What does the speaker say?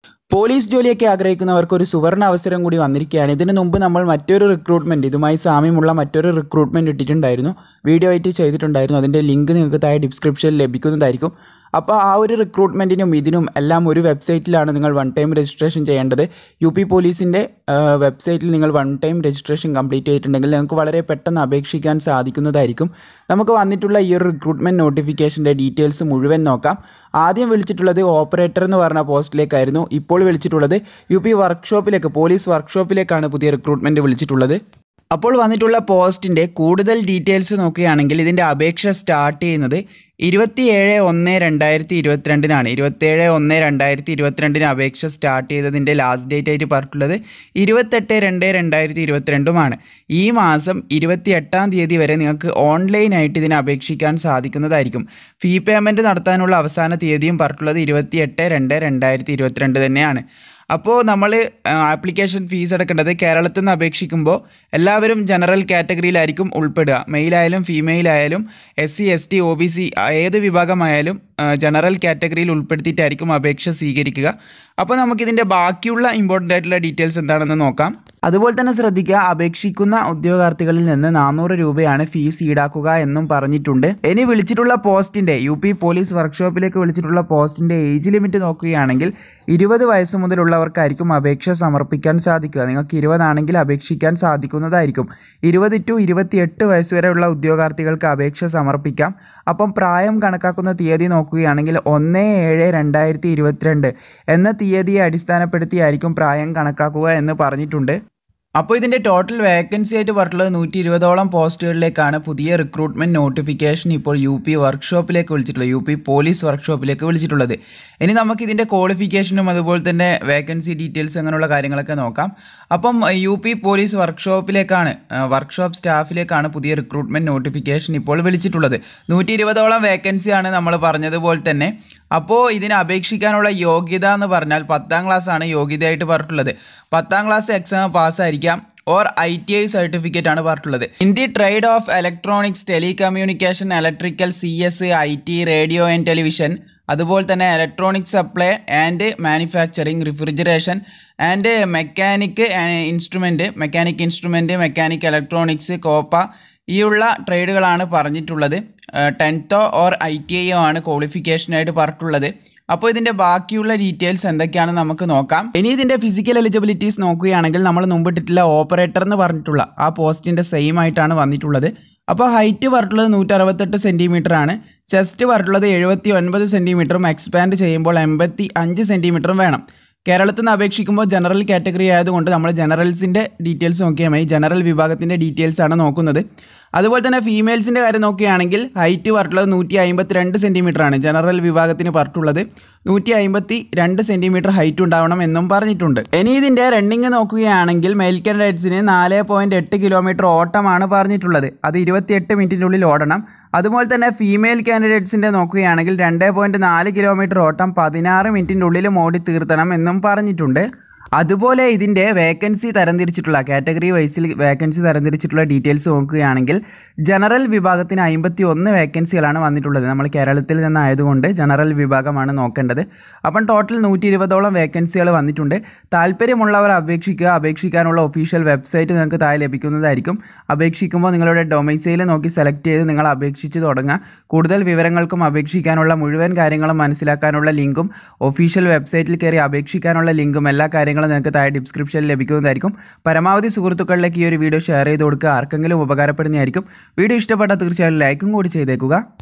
police ജോലിയൊക്കെ ആഗ്രഹിക്കുന്നവർക്ക് ഒരു സുവർണ അവസരം കൂടി വന്നിരിക്കുകയാണ് ഇതിനു മുമ്പ് നമ്മൾ മറ്റൊരു റിക്രൂട്ട്മെൻറ്റ് ഇതുമായി സാമ്യമുള്ള മറ്റൊരു റിക്രൂട്ട്മെൻറ്റ് ഇട്ടിട്ടുണ്ടായിരുന്നു വീഡിയോ ആയിട്ട് ചെയ്തിട്ടുണ്ടായിരുന്നു അതിൻ്റെ ലിങ്ക് നിങ്ങൾക്ക് താഴെ ഡിസ്ക്രിപ്ഷനിൽ ലഭിക്കുന്നതായിരിക്കും അപ്പോൾ ആ ഒരു റിക്രൂട്ട്മെൻറ്റിനും ഇതിനും എല്ലാം ഒരു വെബ്സൈറ്റിലാണ് നിങ്ങൾ വൺ ടൈം രജിസ്ട്രേഷൻ ചെയ്യേണ്ടത് യു പി പോലീസിൻ്റെ വെബ്സൈറ്റിൽ നിങ്ങൾ വൺ ടൈം രജിസ്ട്രേഷൻ കംപ്ലീറ്റ് ചെയ്തിട്ടുണ്ടെങ്കിൽ നിങ്ങൾക്ക് വളരെ പെട്ടെന്ന് അപേക്ഷിക്കാൻ സാധിക്കുന്നതായിരിക്കും നമുക്ക് വന്നിട്ടുള്ള ഈ ഒരു റിക്രൂട്ട്മെൻറ്റ് നോട്ടിഫിക്കേഷൻ്റെ ഡീറ്റെയിൽസ് മുഴുവൻ നോക്കാം ആദ്യം വിളിച്ചിട്ടുള്ളത് ഓപ്പറേറ്റർ എന്ന് പറഞ്ഞ പോസ്റ്റിലേക്കായിരുന്നു ഇപ്പോൾ വിളിച്ചിട്ടുള്ളത് യു പി വർക്ക്ഷോപ്പിലേക്ക് പോലീസ് വർക്ക്ഷോപ്പിലേക്കാണ് പുതിയ റിക്രൂട്ട്മെൻറ്റ് വിളിച്ചിട്ടുള്ളത് അപ്പോൾ വന്നിട്ടുള്ള പോസ്റ്റിൻ്റെ കൂടുതൽ ഡീറ്റെയിൽസ് നോക്കുകയാണെങ്കിൽ ഇതിൻ്റെ അപേക്ഷ സ്റ്റാർട്ട് ചെയ്യുന്നത് ഇരുപത്തിയേഴ് ഒന്ന് രണ്ടായിരത്തി ഇരുപത്തിരണ്ടിനാണ് ഇരുപത്തേഴ് ഒന്ന് രണ്ടായിരത്തി ഇരുപത്തിരണ്ടിന് അപേക്ഷ സ്റ്റാർട്ട് ചെയ്തതിൻ്റെ ലാസ്റ്റ് ഡേറ്റ് ആയിട്ട് പറഞ്ഞിട്ടുള്ളത് ഇരുപത്തെട്ട് രണ്ട് രണ്ടായിരത്തി ഇരുപത്തിരണ്ടുമാണ് ഈ മാസം ഇരുപത്തി എട്ടാം തീയതി വരെ നിങ്ങൾക്ക് ഓൺലൈനായിട്ട് ഇതിന് അപേക്ഷിക്കാൻ സാധിക്കുന്നതായിരിക്കും ഫീ പേയ്മെൻറ്റ് നടത്താനുള്ള അവസാന തീയതിയും പറഞ്ഞിട്ടുള്ളത് ഇരുപത്തിയെട്ട് രണ്ട് രണ്ടായിരത്തി ഇരുപത്തിരണ്ട് തന്നെയാണ് അപ്പോൾ നമ്മൾ ആപ്ലിക്കേഷൻ ഫീസ് അടക്കേണ്ടത് കേരളത്തിൽ നിന്ന് അപേക്ഷിക്കുമ്പോൾ എല്ലാവരും ജനറൽ കാറ്റഗറിയിലായിരിക്കും ഉൾപ്പെടുക മെയിലായാലും ഫീമെയിൽ ആയാലും S C S T O B C ഏത് വിഭാഗമായാലും ജനറൽ കാറ്റഗറിയിൽ ഉൾപ്പെടുത്തിയിട്ടായിരിക്കും അപേക്ഷ സ്വീകരിക്കുക അപ്പോൾ നമുക്കിതിൻ്റെ ബാക്കിയുള്ള ഇമ്പോർട്ടൻ്റ് ആയിട്ടുള്ള ഡീറ്റെയിൽസ് എന്താണെന്ന് നോക്കാം അതുപോലെ തന്നെ ശ്രദ്ധിക്കുക അപേക്ഷിക്കുന്ന ഉദ്യോഗാർത്ഥികളിൽ നിന്ന് നാനൂറ് രൂപയാണ് ഫീസ് ഈടാക്കുക എന്നും പറഞ്ഞിട്ടുണ്ട് ഇനി വിളിച്ചിട്ടുള്ള പോസ്റ്റിൻ്റെ യു പി പോലീസ് വർക്ക്ഷോപ്പിലേക്ക് വിളിച്ചിട്ടുള്ള പോസ്റ്റിൻ്റെ ഏജ് ലിമിറ്റ് നോക്കുകയാണെങ്കിൽ ഇരുപത് വയസ്സ് മുതലുള്ളവർക്കായിരിക്കും അപേക്ഷ സമർപ്പിക്കാൻ സാധിക്കുക നിങ്ങൾക്ക് ഇരുപതാണെങ്കിൽ അപേക്ഷിക്കാൻ സാധിക്കുന്നതായിരിക്കും ഇരുപത് ടു ഇരുപത്തിയെട്ട് വയസ്സ് വരെയുള്ള ഉദ്യോഗാർത്ഥികൾക്ക് അപേക്ഷ സമർപ്പിക്കാം അപ്പം പ്രായം കണക്കാക്കുന്ന തീയതി നോക്കുകയാണെങ്കിൽ ഒന്ന് ഏഴ് രണ്ടായിരത്തി ഇരുപത്തിരണ്ട് എന്ന തീയതിയെ അടിസ്ഥാനപ്പെടുത്തിയായിരിക്കും പ്രായം കണക്കാക്കുക എന്ന് പറഞ്ഞിട്ടുണ്ട് അപ്പോൾ ഇതിൻ്റെ ടോട്ടൽ വേക്കൻസി ആയിട്ട് പറഞ്ഞിട്ടുള്ളത് നൂറ്റി ഇരുപതോളം പോസ്റ്റുകളിലേക്കാണ് പുതിയ റിക്രൂട്ട്മെൻറ്റ് നോട്ടിഫിക്കേഷൻ ഇപ്പോൾ യു പി വർക്ക്ഷോപ്പിലേക്ക് വിളിച്ചിട്ടുള്ളത് യു പി പോലീസ് വർക്ക്ഷോപ്പിലേക്ക് വിളിച്ചിട്ടുള്ളത് ഇനി നമുക്ക് ഇതിൻ്റെ ക്വാളിഫിക്കേഷനും അതുപോലെ തന്നെ വേക്കൻസി ഡീറ്റെയിൽസ് അങ്ങനെയുള്ള കാര്യങ്ങളൊക്കെ നോക്കാം അപ്പം യു പി പോലീസ് വർക്ക്ഷോപ്പിലേക്കാണ് വർക്ക്ഷോപ്പ് സ്റ്റാഫിലേക്കാണ് പുതിയ റിക്രൂട്ട്മെൻറ്റ് നോട്ടിഫിക്കേഷൻ ഇപ്പോൾ വിളിച്ചിട്ടുള്ളത് നൂറ്റി ഇരുപതോളം വേക്കൻസിയാണ് നമ്മൾ പറഞ്ഞതുപോലെ തന്നെ അപ്പോൾ ഇതിന് അപേക്ഷിക്കാനുള്ള യോഗ്യത എന്ന് പറഞ്ഞാൽ പത്താം ക്ലാസ് ആണ് യോഗ്യതയായിട്ട് പറഞ്ഞിട്ടുള്ളത് പത്താം ക്ലാസ് എക്സാം പാസ്സായിരിക്കാം or I T I certificate ആണ് പറഞ്ഞിട്ടുള്ളത് in the trade of electronics telecommunication electrical C S I T radio and television അതുപോലെ തന്നെ electronic supply and manufacturing refrigeration and mechanic instrument mechanic instrument mechanic electronics COPA ഈ ഉള്ള ട്രേഡുകളാണ് പറഞ്ഞിട്ടുള്ളത് ടെൻത്തോ or I T ഐയോ ആണ് ക്വാളിഫിക്കേഷനായിട്ട് പറഞ്ഞിട്ടുള്ളത് അപ്പോൾ ഇതിൻ്റെ ബാക്കിയുള്ള ഡീറ്റെയിൽസ് എന്തൊക്കെയാണെന്ന് നമുക്ക് നോക്കാം ഇനി ഇതിൻ്റെ ഫിസിക്കൽ എലിജിബിലിറ്റീസ് നോക്കുകയാണെങ്കിൽ നമ്മൾ മുമ്പിട്ടിട്ടുള്ള ഓപ്പറേറ്റർ എന്ന് പറഞ്ഞിട്ടുള്ള ആ പോസ്റ്റിൻ്റെ സെയിം ആയിട്ടാണ് വന്നിട്ടുള്ളത് അപ്പോൾ ഹൈറ്റ് പറഞ്ഞിട്ടുള്ളത് നൂറ്റി അറുപത്തെട്ട് സെൻറ്റിമീറ്റർ ആണ് ചെസ്റ്റ് പറഞ്ഞിട്ടുള്ളത് എഴുപത്തി ഒൻപത് സെൻറ്റിമീറ്ററും എക്സ്പാൻഡ് ചെയ്യുമ്പോൾ എൺപത്തി അഞ്ച് സെൻറ്റിമീറ്ററും വേണം കേരളത്തിൽ നിന്ന് അപേക്ഷിക്കുമ്പോൾ ജനറൽ കാറ്റഗറി ആയതുകൊണ്ട് നമ്മൾ ജനറൽസിൻ്റെ ഡീറ്റെയിൽസ് നോക്കിയാൽ മതി ജനറൽ വിഭാഗത്തിൻ്റെ ഡീറ്റെയിൽസ് ആണ് നോക്കുന്നത് അതുപോലെ തന്നെ ഫീമെയിൽസിൻ്റെ കാര്യം നോക്കുകയാണെങ്കിൽ ഹൈറ്റ് പറഞ്ഞിട്ടുള്ളത് നൂറ്റി അമ്പത്തി രണ്ട് സെൻറ്റിമീറ്റർ ആണ് ജനറൽ വിഭാഗത്തിന് പറഞ്ഞിട്ടുള്ളത് നൂറ്റി അമ്പത്തി രണ്ട് സെൻറ്റിമീറ്റർ ഹൈറ്റ് ഉണ്ടാവണം എന്നും പറഞ്ഞിട്ടുണ്ട് ഇനി ഇതിൻ്റെ റണ്ണിങ് നോക്കുകയാണെങ്കിൽ മെയിൽ കാൻഡിഡേറ്റ്സിന് നാല് പോയിൻറ്റ് എട്ട് കിലോമീറ്റർ ഓട്ടമാണ് പറഞ്ഞിട്ടുള്ളത് അത് ഇരുപത്തിയെട്ട് മിനിറ്റിനുള്ളിൽ ഓടണം അതുപോലെ തന്നെ ഫീമെയിൽ കാൻഡിഡേറ്റ്സിൻ്റെ നോക്കുകയാണെങ്കിൽ രണ്ട് പോയിൻറ്റ് നാല് കിലോമീറ്റർ ഓട്ടം പതിനാറ് മിനിറ്റിൻ്റെ ഉള്ളിൽ ഓടി തീർത്തണം എന്നും പറഞ്ഞിട്ടുണ്ട് അതുപോലെ ഇതിൻ്റെ വേക്കൻസി തരംതിരിച്ചിട്ടുള്ള കാറ്റഗറി വൈസിൽ വേക്കൻസി തരംതിരിച്ചിട്ടുള്ള ഡീറ്റെയിൽസ് നോക്കുകയാണെങ്കിൽ ജനറൽ വിഭാഗത്തിന് അമ്പത്തി ഒന്ന് വേക്കൻസികളാണ് വന്നിട്ടുള്ളത് നമ്മൾ കേരളത്തിൽ നിന്നായതുകൊണ്ട് ജനറൽ വിഭാഗമാണ് നോക്കേണ്ടത് അപ്പം ടോട്ടൽ നൂറ്റി ഇരുപതോളം വേക്കൻസികൾ വന്നിട്ടുണ്ട് താല്പര്യമുള്ളവർ അപേക്ഷിക്കുക അപേക്ഷിക്കാനുള്ള ഒഫീഷ്യൽ വെബ്സൈറ്റ് നിങ്ങൾക്ക് താഴെ ലഭിക്കുന്നതായിരിക്കും അപേക്ഷിക്കുമ്പോൾ നിങ്ങളുടെ ഡൊമൈസൈൽ നോക്കി സെലക്ട് ചെയ്ത് നിങ്ങൾ അപേക്ഷിച്ച് തുടങ്ങുക കൂടുതൽ വിവരങ്ങൾക്കും അപേക്ഷിക്കാനുള്ള മുഴുവൻ കാര്യങ്ങളും മനസ്സിലാക്കാനുള്ള ലിങ്കും ഒഫീഷ്യൽ വെബ്സൈറ്റിൽ കയറി അപേക്ഷിക്കാനുള്ള ലിങ്കും എല്ലാ കാര്യങ്ങളും നിങ്ങൾക്ക് താഴെ ഡിസ്ക്രിപ്ഷനിൽ ലഭിക്കുന്നതായിരിക്കും പരമാവധി സുഹൃത്തുക്കളിലേക്ക് ഈ ഒരു വീഡിയോ ഷെയർ ചെയ്ത് കൊടുക്കുക ആർക്കെങ്കിലും ഉപകാരപ്പെടുന്നതായിരിക്കും വീഡിയോ ഇഷ്ടപ്പെട്ടാൽ തീർച്ചയായും ലൈക്കും കൂടി ചെയ്തേക്കുക